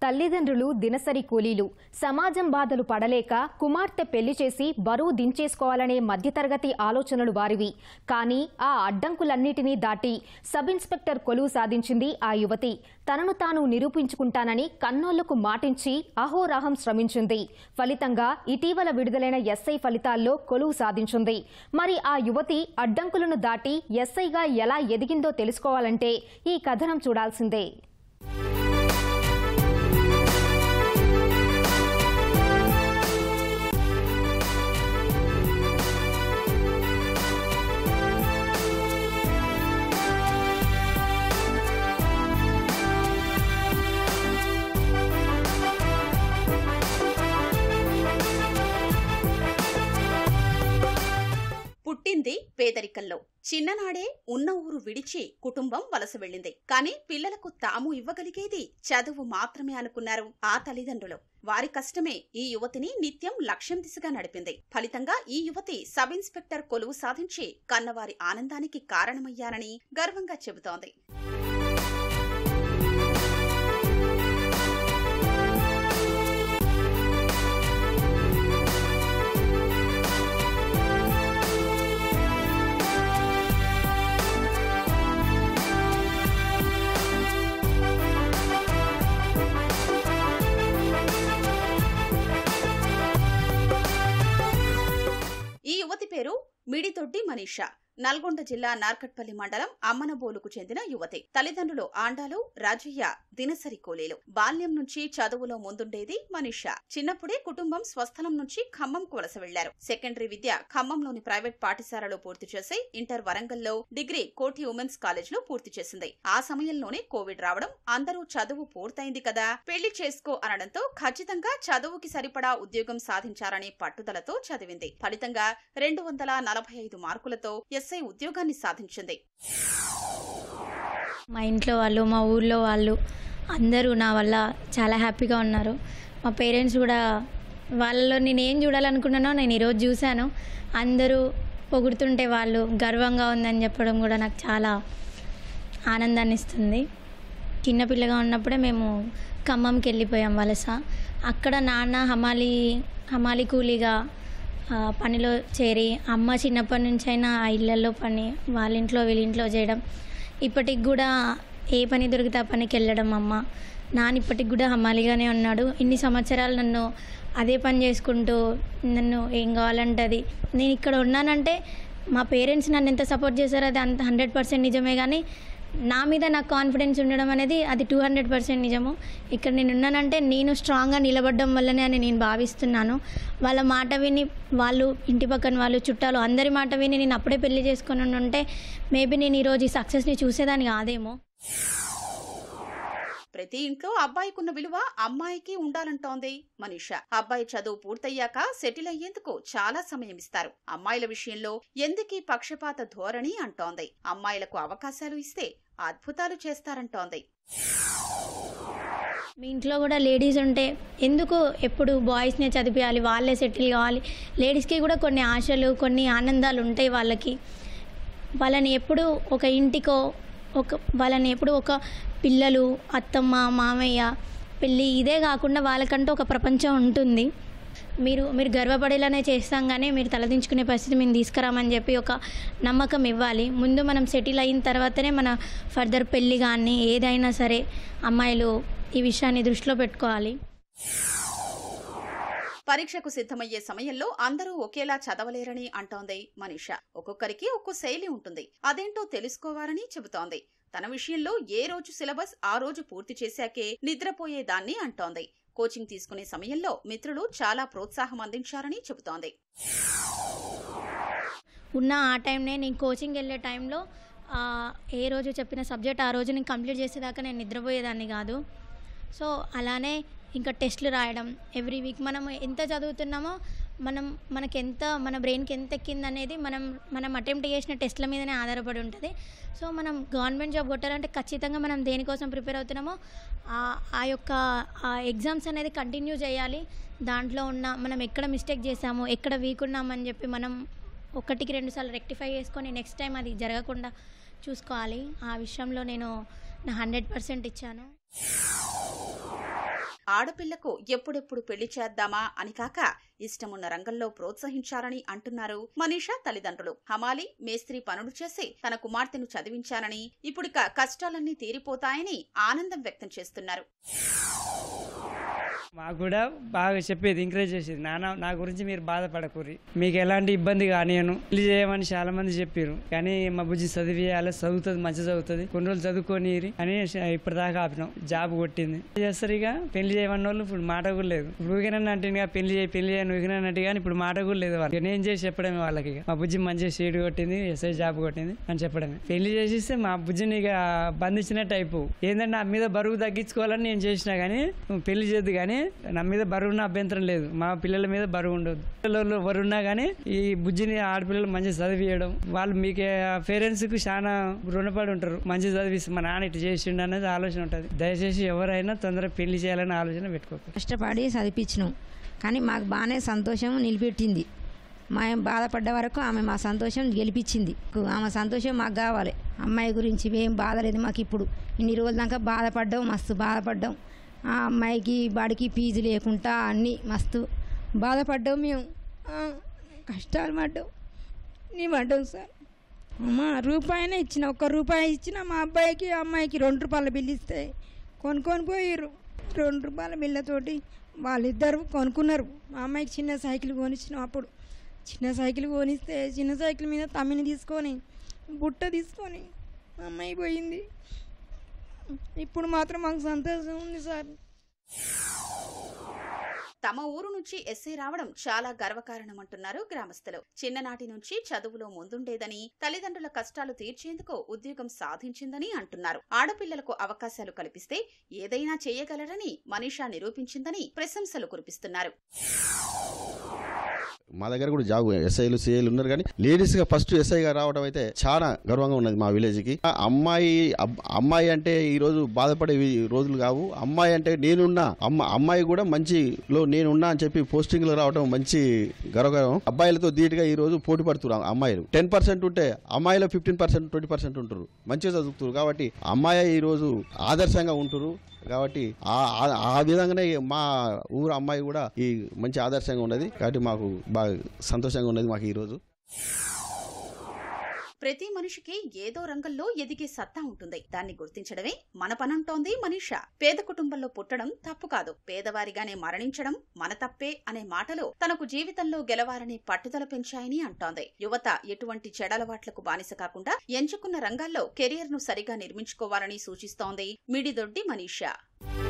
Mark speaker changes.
Speaker 1: తల్లిదండ్రులు దినసరి కూలీలు సమాజం బాధలు పడలేక కుమార్తె పెళ్లి చేసి బరువు దించేసుకోవాలనే మధ్యతరగతి ఆలోచనలు వారివి కానీ ఆ అడ్డంకులన్నిటినీ దాటి సబ్ ఇన్స్పెక్టర్ కొలువు సాధించింది ఆ యువతి తనను తాను నిరూపించుకుంటానని కన్నోళ్లకు మాటించి అహోరాహం శ్రమించింది ఫలితంగా ఇటీవల విడుదలైన ఎస్ఐ ఫలితాల్లో కొలువు సాధించింది మరి ఆ యువతి అడ్డంకులను దాటి ఎస్ఐగా ఎలా ఎదిగిందో తెలుసుకోవాలంటే ఈ కథనం చూడాల్సిందే
Speaker 2: పుట్టింది పేదరికంలో చిన్ననాడే ఉన్న ఊరు విడిచి కుటుంబం వలస వెళ్ళింది కానీ పిల్లలకు తాము ఇవ్వగలిగేది చదువు మాత్రమే అనుకున్నారు ఆ తల్లిదండ్రులు వారి కష్టమే ఈ యువతిని నిత్యం లక్ష్యం దిశగా నడిపింది ఫలితంగా ఈ యువతి సబ్ ఇన్స్పెక్టర్ కొలువు సాధించి కన్నవారి ఆనందానికి కారణమయ్యారని గర్వంగా చెబుతోంది ఈ యువతి పేరు మిడిదొడ్డి మనీషా నల్గొండ జిల్లా నార్కట్పల్లి మండలం అమ్మనబోలుకు చెందిన యువతి తల్లిదండ్రులు ఆండాలు రాజయ్య దినసరి కూలీలు బాల్యం నుంచి చదువులో ముందుండేది మనీషా చిన్నప్పుడే కుటుంబం స్వస్థలం నుంచి ఖమ్మంకు వలస వెళ్లారు సెకండరీ విద్య ఖమ్మంలోని ప్రైవేట్ పాఠశాలలో పూర్తి చేసి ఇంటర్ వరంగల్లో డిగ్రీ కోఠి ఉమెన్స్ కాలేజ్ లో పూర్తి చేసింది ఆ సమయంలోనే కోవిడ్ రావడం అందరూ చదువు పూర్తయింది కదా పెళ్లి చేసుకో అనడంతో ఖచ్చితంగా చదువుకి సరిపడా ఉద్యోగం సాధించారనే పట్టుదలతో చదివింది ఫలితంగా రెండు వందల నలభై ఐదు మార్కులతో ఎస్ఐ ఉద్యోగాన్ని సాధించింది
Speaker 3: మా ఇంట్లో వాళ్ళు మా ఊర్లో వాళ్ళు అందరూ నా వల్ల చాలా హ్యాపీగా ఉన్నారు మా పేరెంట్స్ కూడా వాళ్ళలో నేను ఏం చూడాలనుకున్నానో నేను ఈరోజు చూశాను అందరూ పొగుడుతుంటే వాళ్ళు గర్వంగా ఉందని చెప్పడం కూడా నాకు చాలా ఆనందాన్ని ఇస్తుంది చిన్నపిల్లగా ఉన్నప్పుడే మేము ఖమ్మంకి వెళ్ళిపోయాం వలస అక్కడ నాన్న హమాలి హమాలి కూలీగా ఆ, పనిలో చేరి అమ్మ చిన్నప్పటి నుంచి అయినా ఆ ఇళ్ళల్లో పని వాళ్ళ ఇంట్లో వీళ్ళ ఇంట్లో చేయడం ఇప్పటికి కూడా ఏ పని దొరికితే ఆ పనికి వెళ్ళడం అమ్మ నాన్న ఇప్పటికి కూడా హమాలిగానే ఉన్నాడు ఇన్ని సంవత్సరాలు నన్ను అదే పని చేసుకుంటూ నన్ను ఏం కావాలంటే అది నేను ఇక్కడ ఉన్నానంటే మా పేరెంట్స్ నన్ను ఎంత సపోర్ట్ చేశారో అది అంత హండ్రెడ్ పర్సెంట్ నిజమే కానీ నా మీద నాకు కాన్ఫిడెన్స్ ఉండడం అనేది అది టూ హండ్రెడ్ పర్సెంట్ నిజము ఇక్కడ నేను ఉన్నానంటే నేను స్ట్రాంగ్గా నిలబడడం వల్లనే అని నేను భావిస్తున్నాను వాళ్ళ మాట విని వాళ్ళు ఇంటి పక్కన వాళ్ళు చుట్టాలు అందరి మాట విని నేను అప్పుడే పెళ్లి చేసుకుని ఉంటే మేబీ నేను ఈరోజు ఈ సక్సెస్ని చూసేదాన్ని కాదేమో
Speaker 2: ప్రతి ఇంట్లో అబ్బాయికున్న విలువ అమ్మాయికి ఉండాలంటోంది మనీషా అబ్బాయి చదువు పూర్తయ్యాక సెటిల్ అయ్యేందుకు చాలా సమయం ఇస్తారు అమ్మాయిల విషయంలో ఎందుకీ పక్షపాత ధోరణి అంటోంది అమ్మాయిలకు అవకాశాలు ఇస్తే అద్భుతాలు చేస్తారంటోంది
Speaker 3: మీ ఇంట్లో కూడా లేడీస్ ఉంటే ఎందుకు ఎప్పుడు బాయ్స్నే చదివించాలి వాళ్ళే సెటిల్ కావాలి లేడీస్కి కూడా కొన్ని ఆశలు కొన్ని ఆనందాలు ఉంటాయి వాళ్ళకి వాళ్ళని ఎప్పుడు ఒక ఇంటికో ఒక వాళ్ళని ఎప్పుడు ఒక పిల్లలు అత్తమ్మ మామయ్య పెళ్ళి ఇదే కాకుండా వాళ్ళకంటూ ఒక ప్రపంచం ఉంటుంది మీరు మీరు గర్వపడేలానే చేస్తాం కానీ మీరు తలదించుకునే పరిస్థితి మేము తీసుకురామని చెప్పి ఒక నమ్మకం ఇవ్వాలి ముందు మనం సెటిల్ అయిన తర్వాతనే మన ఫర్దర్ పెళ్ళి కానీ ఏదైనా సరే అమ్మాయిలు ఈ విషయాన్ని దృష్టిలో పెట్టుకోవాలి
Speaker 2: పరీక్షకు సిద్ధమయ్యే సమయంలో అందరూ ఒకేలా చదవలేరని అంటోంది మనీషా ఒక్కొక్కరికి ఒక్కో శైలి ఉంటుంది అదేంటో తెలుసుకోవాలని చెబుతోంది తన విషయంలో ఏ రోజు సిలబస్ ఆ రోజు పూర్తి చేశాకే నిద్రపోయేదాన్ని అంటోంది కోచింగ్ తీసుకునే సమయంలో మిత్రులు చాలా ప్రోత్సాహం అందించారని చెబుతోంది
Speaker 3: ఉన్న ఆ టైంనే నేను కోచింగ్ వెళ్ళే టైంలో ఆ, ఏ రోజు చెప్పిన సబ్జెక్ట్ ఆ రోజు నేను కంప్లీట్ చేసేదాకా నేను నిద్రపోయేదాన్ని కాదు సో అలానే ఇంకా టెస్ట్లు రాయడం ఎవ్రీ వీక్ మనం ఎంత చదువుతున్నామో మనం మనకి ఎంత మన బ్రెయిన్కి ఎంత ఎక్కింది అనేది మనం మనం అటెంప్ట్ చేసిన టెస్ట్ల మీదనే ఆధారపడి ఉంటుంది సో మనం గవర్నమెంట్ జాబ్ కొట్టాలంటే ఖచ్చితంగా మనం దేనికోసం ప్రిపేర్ అవుతున్నామో ఆ- ఆ యొక్క ఆ ఎగ్జామ్స్ అనేది కంటిన్యూ చేయాలి దాంట్లో ఉన్న మనం ఎక్కడ మిస్టేక్ చేసాము ఎక్కడ వీక్ ఉన్నామని చెప్పి మనం ఒకటికి రెండు సార్లు రెక్టిఫై చేసుకొని నెక్స్ట్ టైం అది జరగకుండా చూసుకోవాలి ఆ విషయంలో నేను నా హండ్రెడ్ పర్సెంట్ ఇచ్చాను
Speaker 2: ఆడపిల్లకు ఎప్పుడెప్పుడు పెళ్లి చేద్దామా అని కాక ఇష్టమున్న రంగంలో ప్రోత్సహించాలని అంటున్నారు మనీషా తల్లిదండ్రులు హమాలి మేస్త్రి పనులు చేసి తన కుమార్తెను చదివించాలని ఇప్పుడిక కష్టాలన్నీ తీరిపోతాయని ఆనందం వ్యక్తం చేస్తున్నారు
Speaker 4: మాకు కూడా బాగా చెప్పేది ఎంకరేజ్ చేసేది నాన్న నా గురించి మీరు బాధపడకూరి మీకు ఎలాంటి ఇబ్బంది కానియను పెళ్లి చేయమని చాలా మంది చెప్పారు కానీ మా బుజ్జి చదివేయాలి చదువుతుంది మంచి చదువుతుంది కొన్ని రోజులు చదువుకొని అని ఇప్పటిదాకా ఆపినాం జాబ్ కొట్టింది చేస్తారు ఇక పెళ్లి చేయమన్న వాళ్ళు ఇప్పుడు మాట కూడా లేదు ఊగినట్టు అంటే పెళ్లి చేయి పెళ్లి చేయను ఊగినట్టు కానీ ఇప్పుడు మాట కూడా లేదు వాళ్ళకి నేను చేసి చెప్పడమే వాళ్ళకి ఇక. మా బుజ్జి మంచిగా సీడ్ కొట్టింది ఎస్ఐ జాబ్ కొట్టింది అని చెప్పడమే పెళ్లి చేసిస్తే మా బుజ్జిని ఇక బంధించినట్టు అయిపో ఏంటంటే నా మీద బరువు తగ్గించుకోవాలని నేను చేసినా కానీ నువ్వు పెళ్లి చేయద్దు కానీ నా మీద బరువు ఉన్న అభ్యంతరం లేదు మా పిల్లల మీద బరువు ఉండదు పిల్లలు ఎవరున్నా కానీ ఈ బుజ్జిని ఆడపిల్లలు మంచి చదివియడం వాళ్ళు మీకే పేరెంట్స్ కు చాలా రుణపడి ఉంటారు మంచి చదివిస్తే మా నాన్న ఇటు చేసిండు అనేది ఆలోచన ఉంటుంది దయచేసి ఎవరైనా తొందరగా పెళ్లి చేయాలని ఆలోచన పెట్టుకోక
Speaker 5: కష్టపడి చదివించినాం కానీ మాకు బాగానే సంతోషం నిలిపెట్టింది మేము బాధపడ్డ వరకు ఆమె మా సంతోషం గెలిపించింది ఆమె సంతోషం మాకు కావాలి అమ్మాయి గురించి ఏం బాధ లేదు మాకు ఇప్పుడు ఇన్ని రోజుల దాకా బాధపడ్డాం మస్తు బాధపడ్డాం ఆ అమ్మాయికి బడికి ఫీజు లేకుండా అన్నీ మస్తు బాధపడ్డాం మేము ఆ, కష్టాలు పడ్డాం నీ పడ్డాం సార్ అమ్మా రూపాయినే ఇచ్చిన ఒక్క రూపాయి ఇచ్చిన మా అబ్బాయికి అమ్మాయికి రెండు రూపాయల బిల్లు ఇస్తే కొనుక్కొని పోయారు రెండు రూపాయల బిల్లతోటి వాళ్ళిద్దరు కొనుక్కున్నారు మా అమ్మాయికి చిన్న సైకిల్ కొనిచ్చినాం అప్పుడు చిన్న సైకిల్ కొనిస్తే చిన్న సైకిల్ మీద తమ్మిని తీసుకొని బుట్ట తీసుకొని మా అమ్మాయి పోయింది ఇప్పుడు మాత్రం మాకు సంతోషం ఉంది సార్
Speaker 2: తమ ఊరు నుంచి ఎస్సీ రావడం చాలా గర్వకారణమంటున్నారు గ్రామస్తులు చిన్ననాటి నుంచి చదువులో ముందుండేదని తల్లిదండ్రుల కష్టాలు తీర్చేందుకు ఉద్యోగం సాధించిందని అంటున్నారు ఆడపిల్లలకు అవకాశాలు కల్పిస్తే ఏదైనా చేయగలరని మనీషా నిరూపించిందని ప్రశంసలు కురిపిస్తున్నారు
Speaker 6: మా దగ్గర కూడా జాబ్ ఎస్ఐలు సిఐలు ఉన్నారు కానీ లేడీస్ గా ఫస్ట్ ఎస్ఐగా రావడం అయితే చాలా గర్వంగా ఉన్నది మా విలేజ్ కి ఆ అమ్మాయి అబ్- అమ్మాయి అంటే ఈ రోజు బాధపడే వి- రోజులు కావు అమ్మాయి అంటే నేనున్నా అమ్మ అమ్మాయి కూడా మంచిలో నేనున్నా అని చెప్పి పోస్టింగ్ లో రావడం మంచి గర్వకారం అబ్బాయిలతో ధీటుగా ఈ రోజు పోటీ పడుతున్నారు అమ్మాయిలు టెన్ పర్సెంట్ ఉంటే అమ్మాయిలో ఫిఫ్టీన్ పర్సెంట్ ట్వంటీ పర్సెంట్ ఉంటారు మంచిగా చదువుతారు కాబట్టి అమ్మాయి ఈ రోజు ఆదర్శంగా ఉంటారు కాబట్టి ఆ- ఆ- ఆ విధంగానే మా ఊరు అమ్మాయి కూడా ఈ మంచి ఆదర్శంగా ఉన్నది కాబట్టి మాకు బాగా సంతోషంగా ఉన్నది మాకు ఈరోజు
Speaker 2: ప్రతి మనిషికి ఏదో రంగంలో ఎదిగే సత్తా ఉంటుంది దాన్ని గుర్తించడమే మన పనంటోంది మనీషా పేద కుటుంబంలో పుట్టడం తప్పు కాదు పేదవారిగానే మరణించడం మన తప్పే అనే మాటలు తనకు జీవితంలో గెలవాలనే పట్టుదల పెంచాయని అంటోంది యువత ఎటువంటి చెడలవాట్లకు బానిస కాకుండా ఎంచుకున్న రంగాల్లో కెరియర్ ను సరిగా నిర్మించుకోవాలని సూచిస్తోంది మిడిదొడ్డి మనీషా